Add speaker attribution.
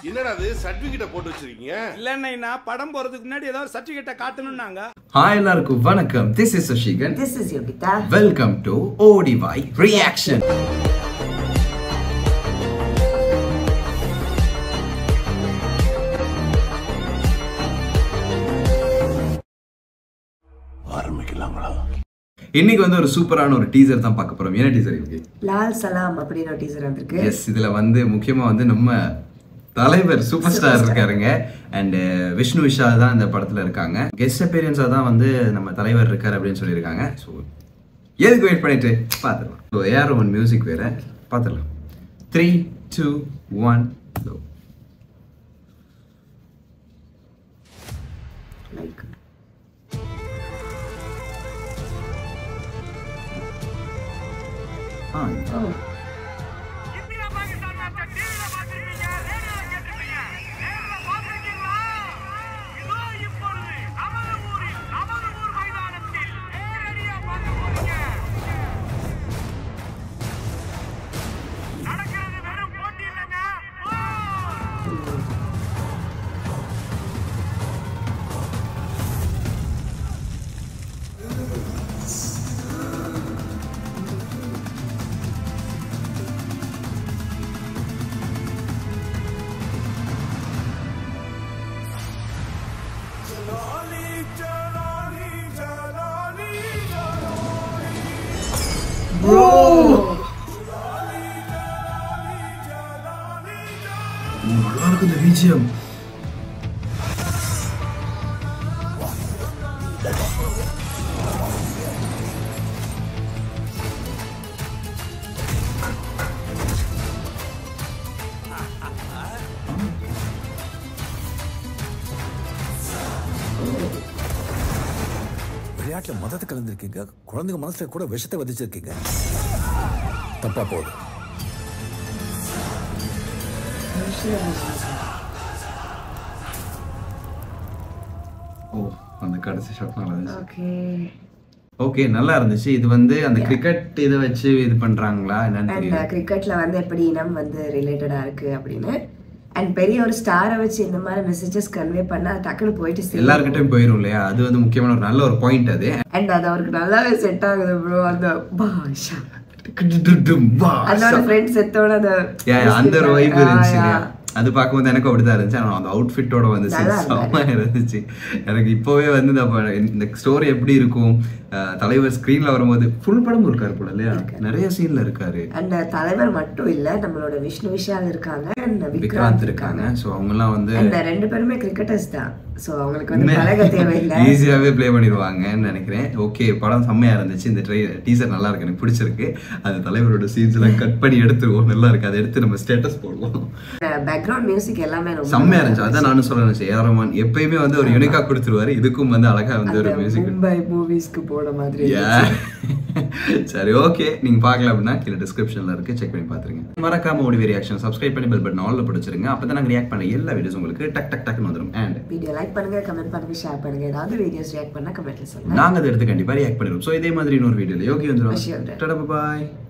Speaker 1: என்னடா அது சர்டிபிகேட்ட போட்டு வச்சிருக்கீங்க
Speaker 2: இல்லைன்னா படம் போறதுக்கு முன்னாடி ஏதாவது சர்டிபிகேட்டை காட்டணும்னாங்க
Speaker 3: ஹாய் எல்லாருக்கும் வணக்கம் this is Sashikan
Speaker 4: This is Yogita.
Speaker 3: Welcome to ஓடிவாய் ரியாக்ஷன்
Speaker 1: ஆரம்பிக்கலாங்களா
Speaker 3: இன்னைக்கு வந்து ஒரு சூப்பரான ஒரு டீசர் தான் பார்க்க போறோம் என்ன டீசர் இருக்கு
Speaker 4: லால் சலாம் அப்படின்னு ஒரு டீசர் வந்திருக்கு
Speaker 3: எஸ் இதுல வந்து முக்கியமா வந்து நம்ம தலைவர் சூப்பர் ஸ்டார் இருக்காருங்க அண்ட் விஷ்ணு விஷால் தான் இந்த படத்துல இருக்காங்க கெஸ்ட் அப்பீரியன்ஸா தான் வந்து நம்ம தலைவர் இருக்காரு அப்படின்னு சொல்லியிருக்காங்க ஸோ எதுக்கு வெயிட் பண்ணிட்டு பார்த்துடலாம் ஸோ ஏஆர் ஒன் மியூசிக் வேற பார்த்துடலாம் three two one
Speaker 4: like
Speaker 3: ah
Speaker 5: India Pakistan மேட்சை டிவில பார்த்திருப்பீங்க ரேடியோல கேட்டிருப்பீங்க நேர்ல பார்த்திருக்கீங்களா இதோ இப்பொழுது நமது ஊரில் நமது ஊர் மைதானத்தில் நேரடியா பார்க்க போறீங்க நடக்கிறது வெறும் போட்டி இல்லைங்க போர்.
Speaker 3: நல்லா இருக்கு இந்த பிஜிஎம்
Speaker 6: விளையாட்டுல மதத்தை கலந்துருக்கீங்க குழந்தைங்க மனசுல கூட விஷத்தை விதைச்சிருக்கீங்க தப்பா போகுது
Speaker 3: ஓ அந்த கடைசி ஷாட் நல்லா இருந்துச்சு
Speaker 4: ஓகே
Speaker 3: ஓகே நல்லா இருந்துச்சு இது வந்து அந்த கிரிக்கெட் இதை வச்சு இது பண்றாங்களா என்னன்னு
Speaker 4: அண்ட்
Speaker 3: தெரியல
Speaker 4: கிரிக்கெட்ல வந்து எப்படி இனம் வந்து ரிலேட்டடா இருக்கு அப்படின்னு அண்ட் பெரிய ஒரு ஸ்டாரை வச்சு இந்த மாதிரி மெசேஜஸ் கன்வே பண்ணா அது டக்குன்னு போயிட்டு சேரும்.
Speaker 3: எல்லார்கிட்டயும் போயிரும் இல்லையா அது வந்து முக்கியமான ஒரு நல்ல ஒரு பாயிண்ட் அது
Speaker 4: அண்ட் அது அவருக்கு நல்லாவே செட் ஆகுது ப்ரோ அந்த பாஷா
Speaker 3: வா,
Speaker 4: அதோட ஃப்ரெண்ட்ஸ் செத்தோட அந்த
Speaker 3: Yeah, yeah, அந்த ஒரு வைப்
Speaker 4: ஆ,
Speaker 3: இருந்துச்சு
Speaker 4: yeah.
Speaker 3: இல்லையா அது பார்க்கும்போது எனக்கும் அப்படிதான் இருந்துச்சு ஆனால் அந்த அவுட்ஃபிட்டோட வந்து
Speaker 4: நல்லா
Speaker 3: செம்ம இருந்துச்சு எனக்கு இப்போவே வந்து இந்த ப- இந்த ஸ்டோரி எப்படி இருக்கும் அஹ், தலைவர் ஸ்க்ரீன்ல வரும்போது ஃபுல் படம் இருக்காரு போல இல்லையா நிறைய சீன்ல இருக்காரு
Speaker 4: அண்ட் தலைவர் மட்டும் இல்ல நம்மளோட விஷ்ணு விஷால் இருக்காங்க அண்ட்
Speaker 3: விக்ராந்த்
Speaker 4: விக்ராந்த்
Speaker 3: இருக்காங்க
Speaker 4: இருக்காங்க
Speaker 3: ஸோ அவங்கெல்லாம் வந்து
Speaker 4: அண்ட் ரெண்டு பேருமே கிரிக்கெட்டர்ஸ் தான் சோ அவங்களுக்கு வந்து பழக தேவையில்லை
Speaker 3: ஈஸியாவே ப்ளே பண்ணிடுவாங்கன்னு நினைக்கிறேன் ஓகே படம் செம்மையா இருந்துச்சு இந்த ட்ரை டீசர் நல்லா இருக்கு எனக்கு பிடிச்சிருக்கு அந்த தலைவரோட சீன்ஸ் எல்லாம் கட் பண்ணி எடுத்துருவோம் நல்லா இருக்கு அதை எடுத்து நம்ம ஸ்டேட்டஸ் போடுவோம்
Speaker 4: பேக்ரவுண்ட் மியூசிக் எல்லாமே ரொம்ப
Speaker 3: செம்மையா இருந்துச்சு அதான் நானும் சொல்ல நினைச்சேன் ஏஆர் ரஹ்மான் எப்பயுமே வந்து ஒரு யூனிக்கா கொடுத்துருவாரு இதுக்கும் வந்து அழகா வந்து ஒரு
Speaker 4: அந்த
Speaker 3: மியூசிக்
Speaker 4: மும்பை மூவிஸ்க்கு போன மாதிரி
Speaker 3: சரி ஓகே நீங்க பார்க்கல அப்படின்னா கீழே டிஸ்கிரிப்ஷன்ல இருக்கு செக் பண்ணி பாத்துருங்க மறக்காம ஓடி ரியாக்ஷன் சப்ஸ்கிரைப் பண்ணி பெல் பட்டன் ஆல்ல பிடிச்சிருங்க அப்பதான் நாங்க ரியாக்ட் பண்ண எல்லா வீடியோஸ் உங்களுக்கு டக் டக் டக்னு வந்துடும் அண்ட்
Speaker 4: வீடியோ லைக் பண்ணுங்க கமெண்ட் பண்ணுங்க ஷேர் பண்ணுங்க ஏதாவது வீடியோஸ் ரியாக்ட் பண்ணா கமெண்ட்ல சொல்லுங்க
Speaker 3: நாங்க அதை எடுத்து கண்டிப்பா ரியாக்ட் பண்ணிடுவோம் ஸோ இதே மாதிரி இன்னொரு வீடியோல யோகி
Speaker 4: Yogi
Speaker 3: வந்துடும்
Speaker 4: வந்துரும்.
Speaker 3: டாடா பாய்